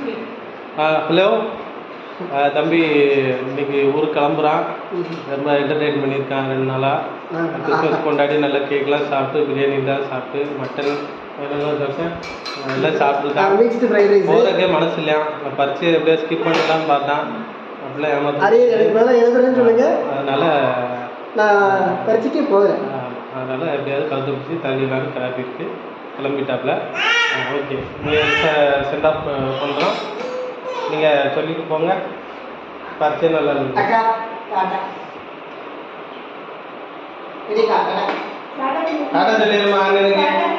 hello தம்பி இன்னைக்கு ஊருக்கு கிளம்புறான் ரொம்ப என்டர்டெயின் பண்ணியிருக்கான் ரெண்டு நாளாக கிறிஸ்மஸ் கொண்டாடி நல்ல கேக்லாம் சாப்பிட்டு பிரியாணி தான் சாப்பிட்டு மட்டன் அதெல்லாம் தோசை எல்லாம் சாப்பிட்டுருக்கான் மிக்ஸ்டு ஃப்ரைட் ரைஸ் போகிறக்கே மனசு இல்லையா பறிச்சு எப்படியா ஸ்கிப் பண்ணலாம் பார்த்தான் அப்படிலாம் ஏமாத்த அதே எனக்கு மேலே எழுதுறேன்னு சொல்லுங்க அதனால நான் பறிச்சுட்டே போகிறேன் ஆஹ், அதனால எப்படியாவது கலந்து பிடிச்சி தள்ளிடலான்னு கிளம்பிட்டு கிளம்பிட்டாப்ல ஓகே நீங்கள் சென்ட் ஆஃப் பண்ணுறோம் நீங்கள் சொல்லிட்டு போங்க பறிச்சே நல்லா இருக்கு அக்கா டாட்டா இது காட்டா டாடா சொல்லிடுமா அண்ணனுக்கு